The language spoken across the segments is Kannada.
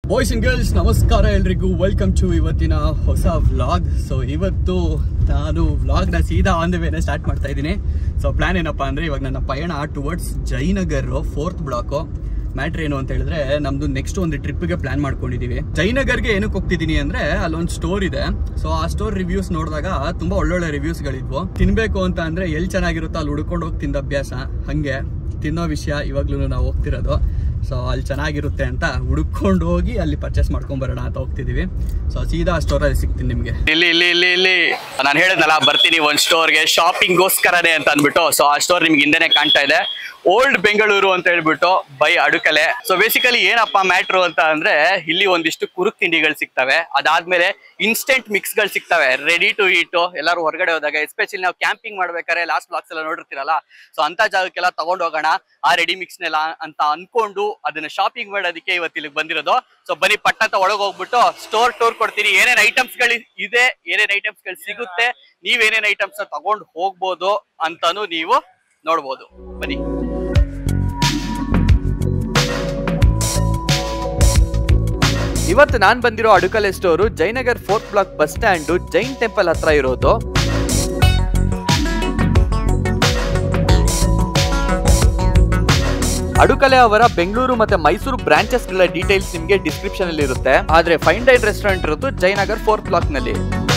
ಬಾಯ್ಸ್ ಅಂಡ್ ಗರ್ಲ್ಸ್ ನಮಸ್ಕಾರ ಎಲ್ರಿಗೂ ವೆಲ್ಕಮ್ ಟು ಇವತ್ತಿನ ಹೊಸ ವ್ಲಾಗ್ ಸೊ ಇವತ್ತು ನಾನು ವ್ಲಾಗ್ನ ಸೀದಾ ಆನ್ ದ ವೇನೆ ಸ್ಟಾರ್ಟ್ ಮಾಡ್ತಾ ಇದ್ದೀನಿ ಸೊ ಪ್ಲಾನ್ ಏನಪ್ಪಾ ಅಂದ್ರೆ ಇವಾಗ ನನ್ನ ಪಯಣ towards Jayanagar fourth block matter ಏನು ಅಂತ ಹೇಳಿದ್ರೆ ನಮ್ದು ನೆಕ್ಸ್ಟ್ ಒಂದು ಟ್ರಿಪ್ಗೆ ಪ್ಲಾನ್ ಮಾಡ್ಕೊಂಡಿದೀವಿ ಜಯನಗರ್ಗೆ ಏನಕ್ಕೆ ಹೋಗ್ತಿದ್ದೀನಿ ಅಂದ್ರೆ ಅಲ್ಲೊಂದು ಸ್ಟೋರ್ ಇದೆ ಸೊ ಆ ಸ್ಟೋರ್ ರಿವ್ಯೂಸ್ ನೋಡಿದಾಗ ತುಂಬಾ ಒಳ್ಳೊಳ್ಳೆ ರಿವ್ಯೂಸ್ಗಳಿದ್ವು ತಿನ್ಬೇಕು ಅಂತ ಅಂದ್ರೆ ಎಲ್ಲಿ ಚೆನ್ನಾಗಿರುತ್ತೋ ಅಲ್ಲಿ ಹುಡ್ಕೊಂಡು ಹೋಗಿ ತಿಂದ ಅಭ್ಯಾಸ ಹಂಗೆ ತಿನ್ನೋ ವಿಷಯ ಇವಾಗ್ಲೂ ನಾವು ಹೋಗ್ತಿರೋದು ಸೊ ಅಲ್ಲಿ ಚೆನ್ನಾಗಿರುತ್ತೆ ಅಂತ ಹುಡುಕೊಂಡು ಹೋಗಿ ಅಲ್ಲಿ ಪರ್ಚೇಸ್ ಮಾಡ್ಕೊಂಡ್ ಬರೋಣ ಅಂತ ಹೋಗ್ತಿದೀವಿ ಸೊ ಸೀದಾ ಸ್ಟೋರಲ್ಲಿ ಸಿಗ್ತೀನಿ ನಿಮಗೆ ಇಲ್ಲಿ ಇಲ್ಲಿ ಇಲ್ಲಿ ಇಲ್ಲಿ ನಾನು ಹೇಳಿದ್ನಲ್ಲ ಬರ್ತೀನಿ ಒಂದ್ ಸ್ಟೋರ್ಗೆ ಶಾಪಿಂಗ್ಗೋಸ್ಕರನೇ ಅಂತ ಅಂದ್ಬಿಟ್ಟು ಸೊ ಆ ಸ್ಟೋರ್ ನಿಮ್ಗೆ ಹಿಂದೆನೆ ಕಾಣ್ತಾ ಇದೆ ಓಲ್ಡ್ ಬೆಂಗಳೂರು ಅಂತ ಹೇಳ್ಬಿಟ್ಟು ಬೈ ಅಡುಕಲೆ ಸೊ ಬೇಸಿಕಲಿ ಏನಪ್ಪಾ ಮ್ಯಾಟ್ರು ಅಂತ ಅಂದ್ರೆ ಇಲ್ಲಿ ಒಂದಿಷ್ಟು ಕುರುಕ್ ತಿಂಡಿಗಳು ಸಿಗ್ತವೆ ಅದಾದ್ಮೇಲೆ ಇನ್ಸ್ಟೆಂಟ್ ಮಿಕ್ಸ್ಗಳು ಸಿಗ್ತವೆ ರೆಡಿ ಟು ಈಟು ಎಲ್ಲರೂ ಹೊರಗಡೆ ಹೋದಾಗ ಎಸ್ಪೆಷಲಿ ನಾವು ಕ್ಯಾಂಪಿಂಗ್ ಮಾಡ್ಬೇಕಾದ್ರೆ ಲಾಸ್ಟ್ ಬ್ಲಾಕ್ಸ್ ಎಲ್ಲ ನೋಡಿರ್ತೀರಲ್ಲ ಸೊ ಅಂತ ಜಾಗಕ್ಕೆಲ್ಲ ತಗೊಂಡ್ ಹೋಗೋಣ ಆ ರೆಡಿ ಮಿಕ್ಸ್ನೆಲ್ಲ ಅಂತ ಅನ್ಕೊಂಡು ಅದನ್ನ ಶಾಪಿಂಗ್ ಮಾಡೋದಕ್ಕೆ ಇವತ್ತು ಇಲ್ಲಿಗೆ ಬಂದಿರೋದು ಸೊ ಬನ್ನಿ ಪಟ್ಟಂತ ಒಳಗೆ ಹೋಗ್ಬಿಟ್ಟು ಸ್ಟೋರ್ ಟೂರ್ ಕೊಡ್ತೀನಿ ಏನೇನ್ ಐಟಮ್ಸ್ ಗಳು ಇದೆ ಏನೇನ್ ಐಟಮ್ಸ್ ಗಳು ಸಿಗುತ್ತೆ ನೀವೇನೇನ್ ಐಟಮ್ಸ್ ತಗೊಂಡ್ ಹೋಗ್ಬೋದು ಅಂತಾನು ನೀವು ನೋಡ್ಬೋದು ಬನ್ನಿ ಇವತ್ತು ನಾನ್ ಬಂದಿರೋ Adukale store Jayanagar fourth block bus stand Jain temple ಹತ್ರ ಇರೋದು ಅಡುಕಲೆ ಅವರ ಬೆಂಗಳೂರು ಮತ್ತೆ ಮೈಸೂರು ಬ್ರಾಂಚಸ್ ಗಳ ಡೀಟೇಲ್ಸ್ ನಿಮಗೆ ಡಿಸ್ಕ್ರಿಪ್ಷನ್ ಅಲ್ಲಿ ಇರುತ್ತೆ ಆದ್ರೆ ಫೈನ್ ಡೈಟ್ ರೆಸ್ಟೋರೆಂಟ್ ಇರೋದು ಜಯನಗರ್ ಫೋರ್ತ್ ಬ್ಲಾಕ್ ನಲ್ಲಿ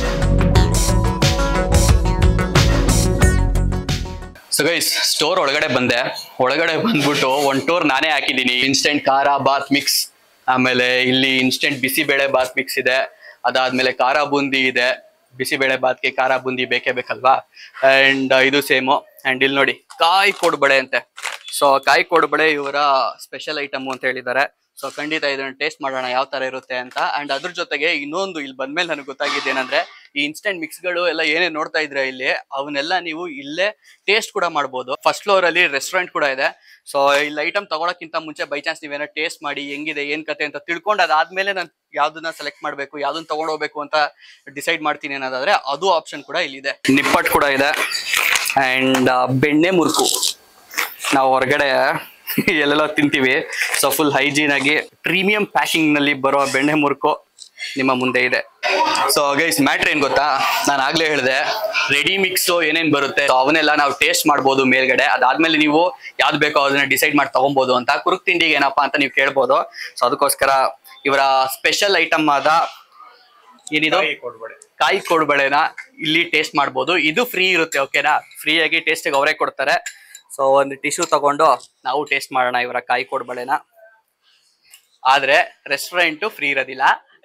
ಸೊ ಗೈಸ್ ಸ್ಟೋರ್ ಒಳಗಡೆ ಬಂದೆ ಒಳಗಡೆ ಬಂದ್ಬಿಟ್ಟು ಒಂದ್ ಟೂರ್ ನಾನೇ ಹಾಕಿದ್ದೀನಿ ಇನ್ಸ್ಟೆಂಟ್ ಖಾರ ಬಾತ್ ಮಿಕ್ಸ್ ಆಮೇಲೆ ಇಲ್ಲಿ ಇನ್ಸ್ಟೆಂಟ್ ಬಿಸಿಬೇಳೆ ಬಾತ್ ಮಿಕ್ಸ್ ಇದೆ ಅದಾದ್ಮೇಲೆ ಖಾರ ಬೂಂದಿ ಇದೆ ಬಿಸಿಬೇಳೆ ಬಾತ್ಗೆ ಖಾರ ಬೂಂದಿ ಬೇಕೇ ಬೇಕಲ್ವಾ ಅಂಡ್ ಇದು ಸೇಮು ಅಂಡ್ ಇಲ್ಲಿ ನೋಡಿ ಕಾಯಿ ಕೊಡ್ಬಳೆ ಅಂತೆ ಸೊ ಕಾಯಿ ಕೊಡ್ಬಳೆ ಇವರ ಸ್ಪೆಷಲ್ ಐಟಮ್ ಅಂತ ಹೇಳಿದ್ದಾರೆ ಸೊ ಖಂಡಿತ ಇದನ್ನ ಟೇಸ್ಟ್ ಮಾಡೋಣ ಯಾವ ತರ ಇರುತ್ತೆ ಅಂತ ಅಂಡ್ ಅದ್ರ ಜೊತೆಗೆ ಇನ್ನೊಂದು ಇಲ್ಲಿ ಬಂದ್ಮೇಲೆ ನನಗೆ ಗೊತ್ತಾಗಿದ್ದು ಏನಂದ್ರೆ ಈ ಇನ್ಸ್ಟೆಂಟ್ ಮಿಕ್ಸ್ಗಳು ಎಲ್ಲ ಏನೇ ನೋಡ್ತಾ ಇದ್ರೆ ಇಲ್ಲಿ ಅವನ್ನೆಲ್ಲ ನೀವು ಇಲ್ಲೇ ಟೇಸ್ಟ್ ಕೂಡ ಮಾಡ್ಬೋದು ಫಸ್ಟ್ ಫ್ಲೋರ್ ಅಲ್ಲಿ ರೆಸ್ಟೋರೆಂಟ್ ಕೂಡ ಇದೆ ಸೊ ಇಲ್ಲಿ ಐಟಮ್ ತಗೊಳಕ್ಕಿಂತ ಮುಂಚೆ ಬೈ ಚಾನ್ಸ್ ನೀವೇನೋ ಟೇಸ್ಟ್ ಮಾಡಿ ಹೆಂಗಿದೆ ಏನ್ ಕತೆ ಅಂತ ತಿಳ್ಕೊಂಡು ಅದಾದ್ಮೇಲೆ ನಾನು ಯಾವ್ದನ್ನ ಸೆಲೆಕ್ಟ್ ಮಾಡ್ಬೇಕು ಯಾವ್ದನ್ನ ತಗೊಂಡ್ ಹೋಗ್ಬೇಕು ಅಂತ ಡಿಸೈಡ್ ಮಾಡ್ತೀನಿ ಅನ್ನೋದಾದ್ರೆ ಅದು ಆಪ್ಷನ್ ಕೂಡ ಇಲ್ಲಿದೆ ನಿಪ್ಪಟ್ ಕೂಡ ಇದೆ ಅಂಡ್ ಬೆಣ್ಣೆ ಮುರುಕು ನಾವು ಹೊರಗಡೆ ಎಲ್ಲೆಲ್ಲೋ ತಿಂತೀವಿ ಸೊ ಫುಲ್ ಹೈಜೀನ್ ಆಗಿ ಪ್ರೀಮಿಯಂ ಪ್ಯಾಕಿಂಗ್ ನಲ್ಲಿ ಬರೋ ಬೆಣ್ಣೆ ಮುರುಕು ನಿಮ್ಮ ಮುಂದೆ ಇದೆ ಸೊ ಗೈಸ್ ಮ್ಯಾಟ್ರ್ ಏನ್ ಗೊತ್ತಾ ನಾನು ಆಗ್ಲೇ ಹೇಳಿದೆ ರೆಡಿ ಮಿಕ್ಸ್ ಏನೇನ್ ಬರುತ್ತೆ so ಅವನ್ನೆಲ್ಲ ನಾವು ಟೇಸ್ಟ್ ಮಾಡ್ಬೋದು ಮೇಲ್ಗಡೆ ಅದಾದ್ಮೇಲೆ ನೀವು ಯಾವ್ದು ಬೇಕೋ ಅದನ್ನ ಡಿಸೈಡ್ ಮಾಡಿ ತಗೊಬೋದು ಅಂತ ಕುರುಕ್ ತಿಂಡಿಗೆ ಏನಪ್ಪಾ ಅಂತ ನೀವು ಕೇಳ್ಬೋದು ಸೊ ಅದಕ್ಕೋಸ್ಕರ ಇವರ ಸ್ಪೆಷಲ್ ಐಟಮ್ ಆದ ಏನಿದು ಕಾಯಿ ಕೊಡ್ಬಳೆನ ಇಲ್ಲಿ ಟೇಸ್ಟ್ ಮಾಡ್ಬೋದು ಇದು ಫ್ರೀ ಇರುತ್ತೆ ಓಕೆನಾ ಫ್ರೀ ಆಗಿ ಟೇಸ್ಟಿಗೆ ಅವರೇ ಕೊಡ್ತಾರೆ ಸೊ ಒಂದು ಟಿಶ್ಯೂ ತಗೊಂಡು ನಾವು ಟೇಸ್ಟ್ ಮಾಡೋಣ ಇವರ ಕಾಯಿ ಕೊಡ್ಬಳೆನ ಆದ್ರೆ ರೆಸ್ಟೋರೆಂಟ್ ಫ್ರೀ ಇರೋದಿಲ್ಲ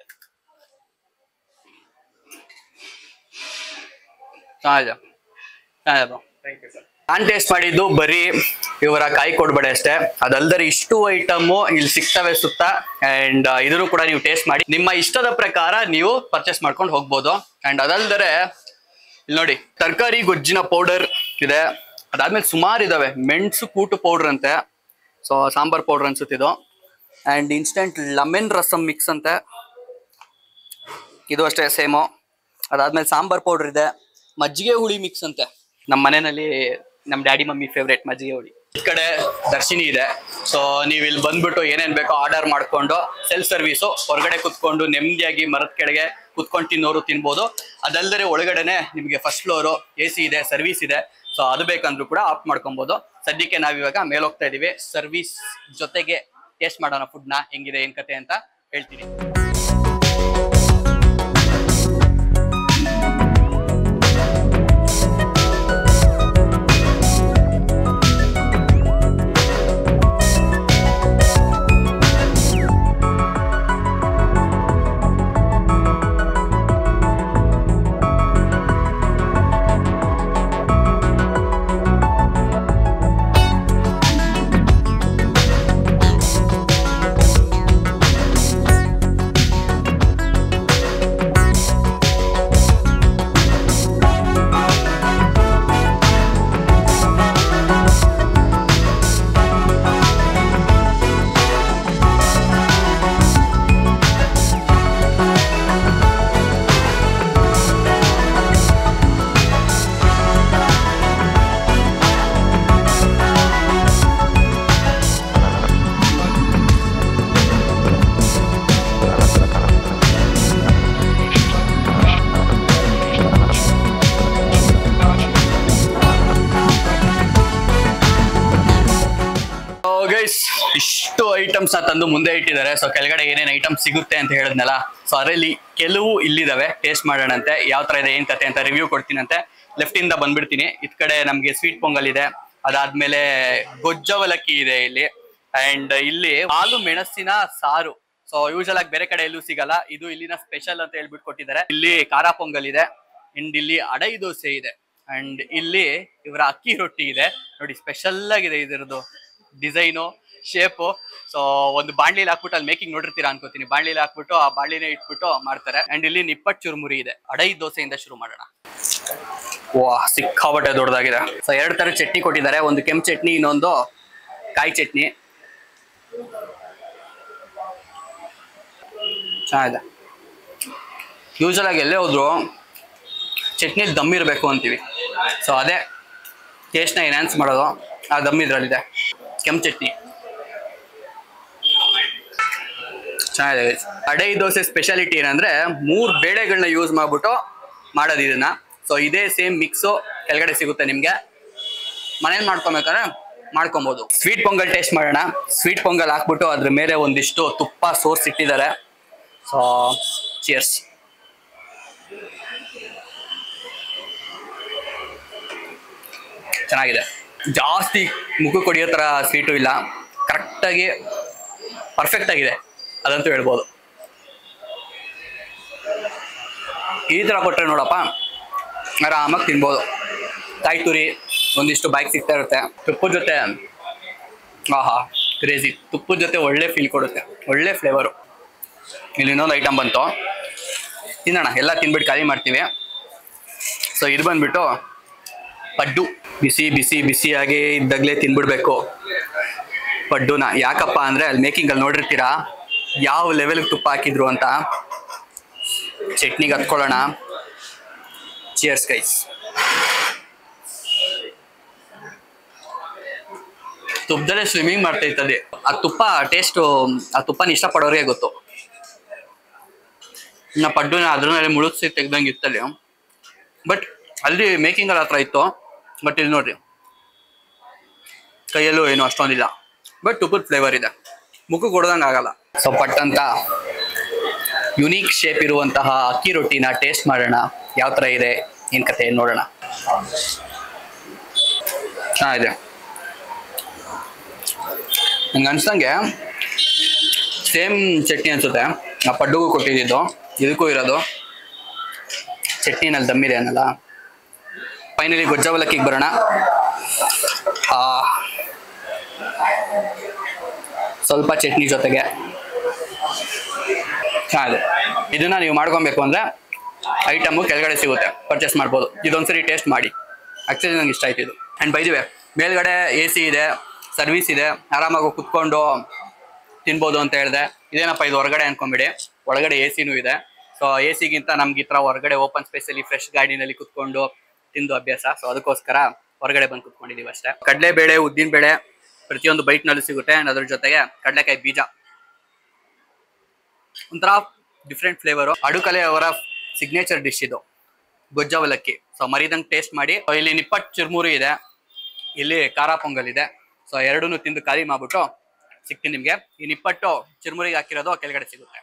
ಚೆನ್ನಾಗಿದೆ ಚೆನ್ನಾಗಿದೆ bro. ನಾನ್ ಟೇಸ್ಟ್ ಮಾಡಿದ್ದು ಬರೀ ಇವರ ಕಾಯಿ ಕೊಡ್ಬೇಡ ಅಷ್ಟೇ ಅದಲ್ದರೆ ಇಷ್ಟು ಐಟಮ್ ಇಲ್ಲಿ ಸಿಗ್ತವೆ ಸುತ್ತ ಅಂಡ್ ಇದನ್ನು ಕೂಡ ನೀವು ಟೇಸ್ಟ್ ಮಾಡಿ ನಿಮ್ಮ ಇಷ್ಟದ ಪ್ರಕಾರ ನೀವು ಪರ್ಚೇಸ್ ಮಾಡ್ಕೊಂಡು ಹೋಗ್ಬೋದು ಅಂಡ್ ಅದಲ್ದರೆ ಇಲ್ಲಿ ನೋಡಿ ತರಕಾರಿ ಗೊಜ್ಜಿನ ಪೌಡರ್ ಇದೆ ಅದಾದ್ಮೇಲೆ ಸುಮಾರು ಇದಾವೆ ಮೆಣಸು ಕೂಟು ಪೌಡರ್ ಅಂತೆ ಸೊ ಸಾಂಬಾರ್ ಪೌಡರ್ ಅನ್ಸುತ್ತಿದ್ದು and instant lemon rasam mix ಅಂತೆ ಇದು ಅಷ್ಟೇ ಸೇಮು ಅದಾದ್ಮೇಲೆ ಸಾಂಬಾರ್ ಪೌಡರ್ ಇದೆ ಮಜ್ಜಿಗೆ ಹುಳಿ ಮಿಕ್ಸ್ ಅಂತೆ ನಮ್ಮ ಮನೆಯಲ್ಲಿ ನಮ್ಮ ಡ್ಯಾಡಿ ಮಮ್ಮಿ ಫೇವ್ರೇಟ್ ಮಜ್ಜಿಗೆ ಹುಳಿ ಈ ಕಡೆ ದರ್ಶಿನಿ ಇದೆ ಸೊ ನೀವು ಇಲ್ಲಿ ಬಂದ್ಬಿಟ್ಟು ಏನೇನ್ ಬೇಕೋ ಆರ್ಡರ್ ಮಾಡ್ಕೊಂಡು ಸೆಲ್ಫ್ ಸರ್ವಿಸು ಹೊರಗಡೆ ಕುತ್ಕೊಂಡು ನೆಮ್ಮದಿಯಾಗಿ ಮರದ ಕೆಳಗೆ ಕುತ್ಕೊಂಡು ತಿನ್ನೋರು ತಿನ್ಬೋದು ಅದಲ್ಲದೆ ಒಳಗಡೆನೆ ನಿಮಗೆ ಫಸ್ಟ್ ಫ್ಲೋರು ಎ ಸಿ ಇದೆ ಸರ್ವಿಸ್ ಇದೆ ಸೊ ಅದು ಬೇಕಂದ್ರೂ ಕೂಡ ಆಫ್ ಮಾಡ್ಕೊಬೋದು ಸದ್ಯಕ್ಕೆ ನಾವಿವಾಗ ಮೇಲೆ ಹೋಗ್ತಾ ಇದೀವಿ ಸರ್ವಿಸ್ ಜೊತೆಗೆ ಟೇಸ್ಟ್ ಮಾಡೋಣ ಫುಡ್ನ ಹೆಂಗಿದೆ ಏನ್ ಕತೆ ಅಂತ ಹೇಳ್ತೀನಿ ಐಟಮ್ಸ್ ನ ತಂದು ಮುಂದೆ ಇಟ್ಟಿದ್ದಾರೆ ಸೊ ಕೆಳಗಡೆ ಏನೇನ್ ಐಟಮ್ ಸಿಗುತ್ತೆ ಅಂತ ಹೇಳಿದ್ನಲ್ಲ ಸೊ ಅದರಲ್ಲಿ ಕೆಲವು ಇಲ್ಲಿದಾವೆ ಟೇಸ್ಟ್ ಮಾಡೋಣಂತೆ ಯಾವ ತರ ಇದೆ ಏನ್ ಕತೆ ಅಂತ ರಿವ್ಯೂ ಕೊಡ್ತೀನಂತೆ ಲೆಫ್ಟ್ ಇಂದ ಬಂದ್ಬಿಡ್ತೀನಿ ಇದ್ ಕಡೆ ನಮ್ಗೆ ಸ್ವೀಟ್ ಪೊಂಗಲ್ ಇದೆ ಅದಾದ್ಮೇಲೆ ಗೊಜ್ಜವಲಕ್ಕಿ ಇದೆ ಇಲ್ಲಿ ಅಂಡ್ ಇಲ್ಲಿ ಹಾಲು ಮೆಣಸಿನ ಸಾರು ಸೊ ಯೂಶಲ್ ಆಗಿ ಬೇರೆ ಕಡೆ ಎಲ್ಲೂ ಸಿಗಲ್ಲ ಇದು ಇಲ್ಲಿನ ಸ್ಪೆಷಲ್ ಅಂತ ಹೇಳ್ಬಿಟ್ಟು ಕೊಟ್ಟಿದ್ದಾರೆ ಇಲ್ಲಿ ಖಾರ ಪೊಂಗಲ್ ಇದೆ ಅಂಡ್ ಇಲ್ಲಿ ಅಡೈ ದೋಸೆ ಇದೆ ಅಂಡ್ ಇಲ್ಲಿ ಇವರ ಅಕ್ಕಿ ರೊಟ್ಟಿ ಇದೆ ನೋಡಿ ಸ್ಪೆಷಲ್ ಆಗಿದೆ ಇದರದ್ದು ಡಿಸೈನು ಶೇಪು ಸೊ ಒಂದು ಬಾಣ್ಲಿಲಿ ಹಾಕ್ಬಿಟ್ಟು ಅಲ್ಲಿ ಮೇಕಿಂಗ್ ನೋಡಿರ್ತೀರಾ ಅನ್ಕೋತೀನಿ ಬಾಣ್ಲಿಲಿ ಹಾಕ್ಬಿಟ್ಟು ಆ ಬಾಣ್ಲಿನೇ ಇಟ್ಬಿಟ್ಟು ಮಾಡ್ತಾರೆ ಅಂಡ್ ಇಲ್ಲಿ ನಿಪ್ಪಟ್ ಚುರುಮುರಿ ಇದೆ ಅಡೈ ದೋಸೆಯಿಂದ ಶುರು ಮಾಡೋಣ ವಾ ಸಿಕ್ಕಾಬಟ್ಟೆ ದೊಡ್ಡದಾಗಿದೆ ಸೊ ಎರಡು ತರ ಚಟ್ನಿ ಕೊಟ್ಟಿದ್ದಾರೆ ಒಂದು ಕೆಂಪು ಚಟ್ನಿ ಇನ್ನೊಂದು ಕಾಯಿ ಚಟ್ನಿ ಚೆನ್ನಾಗಿದೆ ಯೂಶಲ್ ಆಗಿ ಎಲ್ಲೇ ಹೋದ್ರು ಚಟ್ನಿ ದಮ್ ಇರಬೇಕು ಅಂತೀವಿ ಸೊ ಅದೇ ಟೇಸ್ಟ್ನ ಎನ್ಹಾನ್ಸ್ ಮಾಡೋದು ಆ ದಮ್ ಇದ್ರಲ್ಲಿದೆ ಕೆಂಪು ಚಟ್ನಿ ಚೆನ್ನಾಗಿದೆ guys. ಅಡೈ ದೋಸೆ ಸ್ಪೆಷಾಲಿಟಿ ಏನಂದ್ರೆ ಮೂರ್ ಬೇಳೆಗಳನ್ನ ಯೂಸ್ ಮಾಡ್ಬಿಟ್ಟು ಮಾಡೋದು ಇದನ್ನ ಸೊ ಇದೇ ಸೇಮ್ ಮಿಕ್ಸು ಕೆಳಗಡೆ ಸಿಗುತ್ತೆ ನಿಮ್ಗೆ ಮನೇಲಿ ಮಾಡ್ಕೊಬೇಕಾದ್ರೆ ಮಾಡ್ಕೊಬಹುದು ಸ್ವೀಟ್ ಪೊಂಗಲ್ ಟೇಸ್ಟ್ ಮಾಡೋಣ ಸ್ವೀಟ್ ಪೊಂಗಲ್ ಹಾಕ್ಬಿಟ್ಟು ಅದ್ರ ಮೇಲೆ ಒಂದಿಷ್ಟು ತುಪ್ಪ ಸೋರ್ಸ್ ಇಟ್ಟಿದ್ದಾರೆ ಸೊ ಚಿಯರ್ಸ್ ಚೆನ್ನಾಗಿದೆ ಜಾಸ್ತಿ ಮುಖ ಕೊಡಿಯೋ ಥರ ಸ್ವೀಟು ಇಲ್ಲ ಕರೆಕ್ಟಾಗಿ ಪರ್ಫೆಕ್ಟ್ ಆಗಿದೆ ಅದಂತೂ ಹೇಳ್ಬೋದು ಈ ಥರ ಕೊಟ್ಟರೆ ನೋಡಪ್ಪ ಆರಾಮಾಗಿ ತಿನ್ಬೋದು ಕಾಯಿ ತುರಿ ಒಂದಿಷ್ಟು ಬೈಕ್ ಸಿಗ್ತಾ ಇರುತ್ತೆ ತುಪ್ಪದ ಜೊತೆ ಆಹಾ ಕ್ರೇಜಿ ತುಪ್ಪದ ಜೊತೆ ಒಳ್ಳೆ ಫೀಲ್ ಕೊಡುತ್ತೆ ಒಳ್ಳೆ ಫ್ಲೇವರು ಇಲ್ಲಿ ಇನ್ನೊಂದು ಐಟಮ್ ಬಂತು ತಿನ್ನೋಣ ಎಲ್ಲ ತಿನ್ಬಿಟ್ಟು ಖಾಲಿ ಮಾಡ್ತೀವಿ ಸೊ ಇದು ಬಂದ್ಬಿಟ್ಟು ಪಡ್ಡು ಬಿಸಿ ಬಿಸಿ ಬಿಸಿಯಾಗಿ ಇದ್ದಾಗಲೇ ತಿನ್ಬಿಡ್ಬೇಕು ಪಡ್ಡುನ ಯಾಕಪ್ಪ ಅಂದ್ರೆ ಅಲ್ಲಿ ಮೇಕಿಂಗ್ ಅಲ್ಲಿ ನೋಡಿರ್ತೀರಾ ಯಾವ ಲೆವೆಲ್ಗೆ ತುಪ್ಪ ಹಾಕಿದ್ರು ಅಂತ ಚಟ್ನಿಗೆ ಹತ್ಕೊಳ್ಳೋಣ ಚಿಯರ್ಸ್ ಗೈಸ್ ತುಪ್ಪದಲ್ಲೇ ಸ್ವಿಮ್ಮಿಂಗ್ ಮಾಡ್ತಾ ಇರ್ತದೆ ಆ ತುಪ್ಪ ಟೇಸ್ಟು ಆ ತುಪ್ಪನ ಇಷ್ಟಪಡೋರಿಗೆ ಗೊತ್ತು ನಾ ಪಡ್ಡುನ ಅದ್ರಲ್ಲಿ ಮುಳುಗ್ಸಿ ತೆಗ್ದಂಗೆ ಇತ್ತಲ್ಲಿ ಬಟ್ ಅಲ್ಲಿ ಮೇಕಿಂಗ್ ಅಲ್ಲಿ ಹತ್ರ ಇತ್ತು ಬಟ್ ಇಲ್ಲಿ ನೋಡ್ರಿ ಕೈಯಲ್ಲೂ ಏನು ಅಷ್ಟೊಂದಿಲ್ಲ ಬಟ್ ತುಪ್ಪದ ಫ್ಲೇವರ್ ಇದೆ ಮುಖ ಕೊಡ್ದಂಗೆ ಆಗಲ್ಲ ಸೊ ಪಟ್ ಅಂತ ಯುನೀಕ್ ಶೇಪ್ ಇರುವಂತಹ ಅಕ್ಕಿ ರೊಟ್ಟಿನ ಟೇಸ್ಟ್ ಮಾಡೋಣ ಯಾವ ಥರ ಇದೆ ಏನ್ ಕತೆ ನೋಡೋಣ ಚೆನ್ನಾಗಿದೆ ನಂಗೆ ಅನ್ಸ್ದಂಗೆ ಸೇಮ್ ಚಟ್ನಿ ಅನ್ಸುತ್ತೆ ಆ ಪಡ್ಡುಗೂ ಕೊಟ್ಟಿದ್ದು ಇದಕ್ಕೂ ಇರೋದು ಚಟ್ನಿನಲ್ಲಿ ದಮ್ಮಿದೆ ಅನ್ನಲ್ಲ ಫೈನಲಿ ಗೊಜ್ಜಾವಲಕ್ಕಿಗೆ ಬರೋಣ ಆ, ಸ್ವಲ್ಪ ಚಟ್ನಿ ಜೊತೆಗೆ ಚೆನ್ನಾಗಿದೆ ಇದನ್ನ ನೀವು ಮಾಡ್ಕೊಬೇಕು ಅಂದ್ರೆ ಐಟಮು ಕೆಳಗಡೆ ಸಿಗುತ್ತೆ ಪರ್ಚೇಸ್ ಮಾಡ್ಬೋದು ಇದೊಂದ್ಸರಿ ಟೇಸ್ಟ್ ಮಾಡಿ ಆಕ್ಚುಲಿ ನಂಗೆ ಇಷ್ಟ ಆಯ್ತು ಇದು ಆ್ಯಂಡ್ ಬೈದಿವೆ ಮೇಲ್ಗಡೆ ಎ ಸಿ ಇದೆ ಸರ್ವಿಸ್ ಇದೆ ಆರಾಮಾಗಿ ಕುತ್ಕೊಂಡು ತಿನ್ಬೋದು ಅಂತ ಹೇಳಿದೆ ಇದೇನಪ್ಪ ಇದು ಹೊರಗಡೆ ಅನ್ಕೊಂಬಿಡಿ ಒಳಗಡೆ ಎ ಸಿನೂ ಇದೆ ಸೊ ಎ ಸಿಗಿಂತ ನಮ್ಗೆ ಈ ಥರ ಹೊರಗಡೆ ಓಪನ್ ಸ್ಪೇಸಲ್ಲಿ ಫ್ರೆಶ್ ಗಾಡಿನಲ್ಲಿ ಕುತ್ಕೊಂಡು ತಿಂದು ಅಭ್ಯಾಸ ಸೊ ಅದಕ್ಕೋಸ್ಕರ ಹೊರಗಡೆ ಬಂದು ಕುತ್ಕೊಂಡಿದೀವಿ ಅಷ್ಟೇ ಕಡಲೆಬೇಳೆ ಉದ್ದಿನ ಬೇಳೆ ಪ್ರತಿಯೊಂದು ಬೈಟ್ನಲ್ಲೂ ಸಿಗುತ್ತೆ ಆ್ಯಂಡ್ ಅದ್ರ ಜೊತೆಗೆ ಕಡಲೆಕಾಯಿ ಬೀಜ ಒಂಥರ ಡಿಫ್ರೆಂಟ್ ಫ್ಲೇವರು ಅಡುಕಲೆ ಅವರ ಸಿಗ್ನೇಚರ್ ಡಿಶ್ ಇದು ಗೊಜ್ಜವಲಕ್ಕಿ ಸೊ ಮರಿದಂಗೆ ಟೇಸ್ಟ್ ಮಾಡಿ So, ಇಲ್ಲಿ ನಿಪ್ಪಟ್ಟು ಚುರ್ಮುರಿ ಇದೆ ಇಲ್ಲಿ ಖಾರ ಪೊಂಗಲ್ ಇದೆ ಸೊ ಎರಡನ್ನೂ ತಿಂದು ಖಾಲಿ ಮಾಡ್ಬಿಟ್ಟು ಸಿಗ್ತೀನಿ ನಿಮಗೆ ಈ ನಿಪ್ಪಟ್ಟು ಚುರ್ಮುರಿಗೆ ಹಾಕಿರೋದು ಕೆಳಗಡೆ ಸಿಗುತ್ತೆ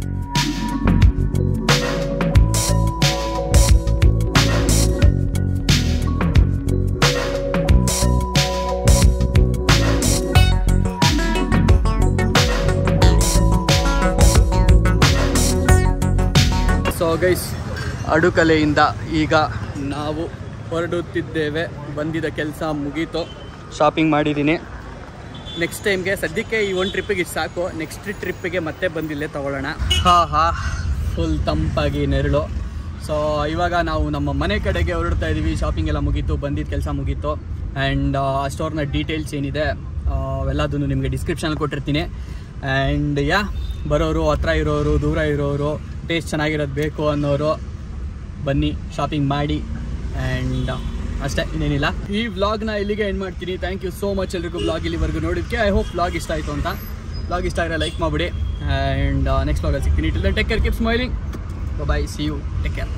ಸೊ ಗೈಸ್ ಅಡುಕಲೆಯಿಂದ ಈಗ ನಾವು ಹೊರಡುತ್ತಿದ್ದೇವೆ ಬಂದಿದ್ದ ಕೆಲಸ ಮುಗೀತು ಶಾಪಿಂಗ್ ಮಾಡಿದ್ದೀನಿ ನೆಕ್ಸ್ಟ್ ಟೈಮ್ಗೆ ಸದ್ಯಕ್ಕೆ ಈ ಒಂದು ಟ್ರಿಪ್ಪಿಗೆ ಇಷ್ಟು ಸಾಕು ನೆಕ್ಸ್ಟ್ ಟ್ರಿಪ್ಪಿಗೆ ಮತ್ತೆ ಬಂದಿಲ್ಲೇ ತಗೊಳ್ಳೋಣ ಹಾ ಹಾ ಫುಲ್ ತಂಪಾಗಿ ನೆರಳು ಸೊ ಇವಾಗ ನಾವು ನಮ್ಮ ಮನೆ ಕಡೆಗೆ ಹೊರಡ್ತಾ ಇದ್ದೀವಿ ಶಾಪಿಂಗ್ ಎಲ್ಲ ಮುಗೀತು ಬಂದಿದ್ದ ಕೆಲಸ ಮುಗೀತು ಆ್ಯಂಡ್ ಆ ಸ್ಟೋರ್ನ ಡೀಟೇಲ್ಸ್ ಏನಿದೆ ಆ, ಅವೆಲ್ಲದನ್ನು ನಿಮಗೆ ಡಿಸ್ಕ್ರಿಪ್ಷನಲ್ಲಿ ಕೊಟ್ಟಿರ್ತೀನಿ ಆ್ಯಂಡ್ ಯಾ ಬರೋರು ಹತ್ರ ಇರೋರು ದೂರ ಇರೋರು ಟೇಸ್ಟ್ ಚೆನ್ನಾಗಿರೋದು ಬೇಕು ಅನ್ನೋರು ಬನ್ನಿ ಶಾಪಿಂಗ್ ಮಾಡಿ ಆ್ಯಂಡ್ ಅಷ್ಟೇ ಇನ್ನೇನಿಲ್ಲ ಈ ವ್ಲಾಗ್ನ ಇಲ್ಲಿಗೆ ಎಂಡ್ ಮಾಡ್ತೀನಿ ಥ್ಯಾಂಕ್ ಯು ಸೋ ಮಚ್ ಎಲ್ರಿಗೂ ವ್ಲಾಗ್ ಇಲ್ಲಿವರೆಗೂ ನೋಡಿದ್ದಕ್ಕೆ ಐ ಹೋಪ್ ವ್ಲಾಗ್ ಇಷ್ಟ ಆಯಿತು ಅಂತ ವ್ಲಾಗ್ ಇಷ್ಟ ಆಗಿರೋ ಲೈಕ್ ಮಾಡಿಬಿಡಿ ಆ್ಯಂಡ್ ನೆಕ್ಸ್ಟ್ ವ್ಲಾಗಲ್ಲಿ ಸಿಗ್ತೀನಿ till take care keep smiling bye see you take care